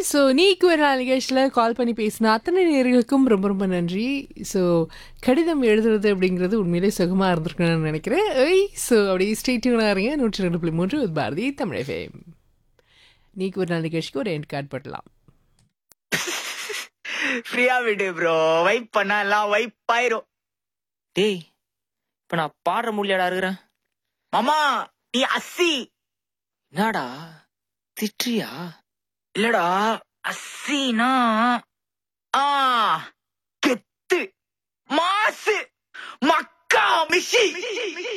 So நீக்கு ஒரு நாள் நிகழ்ச்சியில் கால் பண்ணி பேசின அத்தனை நேர்களுக்கும் ரொம்ப ரொம்ப நன்றி ஸோ கடிதம் எழுதுறது அப்படிங்கிறது உண்மையிலே சுகமாக இருந்திருக்குன்னு நினைக்கிறேன் ஐய் ஸோ அப்படியே ஸ்டேட்டியூனாக இருங்க நூற்றி ரெண்டு புள்ளி மூன்று with பாரதி தமிழ் FM. நீக்கு ஒரு நாள் நிகழ்ச்சிக்கு ஒரு எண்ட் கார்டு போட்டலாம் ஃப்ரீயா விடு ப்ரோ வைப் பண்ணா எல்லாம் வைப் ஆயிரும் டேய் இப்ப நான் பாடுற முடியாடா இருக்கிறேன் மாமா நீ அஸ்ஸி என்னடா திட்டுறியா இல்லடா அஸ்ஸினா ஆ கெத்து மாசு மக்கா மிஷி